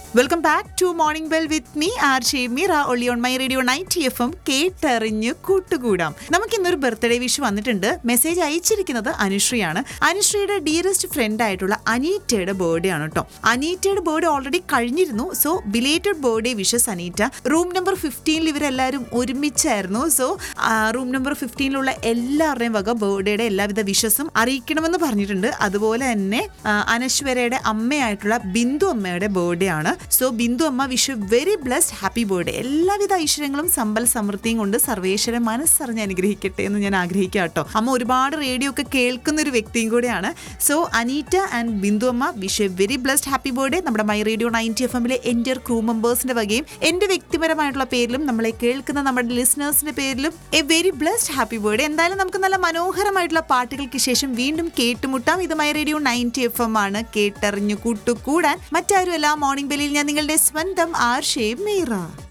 welcome back to Morning Bell with me R Shameera ഒളി on my radio ninety F M കേട്ടറിഞ്ഞ് കൂട്ടുകൂടാം നമുക്ക് ഇന്നൊരു ബർത്ത്ഡേ വിഷ് വന്നിട്ടുണ്ട് മെസ്സേജ് അയച്ചിരിക്കുന്നത് അനുശ്രീയാണ് അനുശ്രീയുടെ ഡിയറസ്റ്റ് ഫ്രണ്ട് ആയിട്ടുള്ള അനീറ്റയുടെ ബർത്ത്ഡേ ആണ് കേട്ടോ അനീറ്റയുടെ ബർത്ത്ഡേ ഓൾറെഡി കഴിഞ്ഞിരുന്നു so belated birthday wishes Aneeta room number ഫിഫ്റ്റീനിൽ ഇവരെല്ലാവരും ഒരുമിച്ചായിരുന്നു സോ റൂം നമ്പർ ഫിഫ്റ്റീനിലുള്ള എല്ലാവരുടെയും വക ബർത്ത്ഡേയുടെ എല്ലാവിധ വിഷസും അറിയിക്കണമെന്ന് പറഞ്ഞിട്ടുണ്ട് അതുപോലെ തന്നെ ആ, അനശ്വരയുടെ അമ്മയായിട്ടുള്ള ബിന്ദു അമ്മയുടെ ബർത്ത്ഡേ ആണ് സോ ബിന്ദു അമ്മ wish you very blessed happy birthday എല്ലാവിധ ഐശ്വര്യങ്ങളും സമ്പൽ സമൃദ്ധിയും കൊണ്ട് സർവേശ്വരൻ മനസ്സറിഞ്ഞ് അനുഗ്രഹിക്കട്ടെ എന്ന് ഞാൻ ആഗ്രഹിക്കാം കേട്ടോ അമ്മ ഒരുപാട് റേഡിയോ ഒക്കെ കേൾക്കുന്ന ഒരു വ്യക്തിയും കൂടെയാണ് സോ അനീറ്റ ആൻഡ് ബിന്ദു അമ്മ wish you very blessed happy birthday നമ്മുടെ മൈ റേഡിയോ നയൻറ്റി എഫ് എമ്മിലെ എൻ്റെ ക്രൂ മെമ്പേഴ്സിന്റെ വകയും എൻ്റെ വ്യക്തിപരമായിട്ടുള്ള പേരിലും നമ്മളെ കേൾക്കുന്ന നമ്മുടെ ലിസണേഴ്സിന്റെ പേരിലും a very blessed happy birthday എന്തായാലും നമുക്ക് നല്ല മനോഹരമായിട്ടുള്ള പാട്ടുകൾക്ക് ശേഷം വീണ്ടും കേട്ടുമുട്ടാം ഇത് my radio ninety F M ആണ് കേട്ടറിഞ്ഞു കൂട്ടുകൂടാൻ മറ്റാരുമല്ല മോർണിംഗ് ബെല്ലിൽ ഞാൻ നിങ്ങളുടെ സ്വന്തം ആർ ഷേ മീറ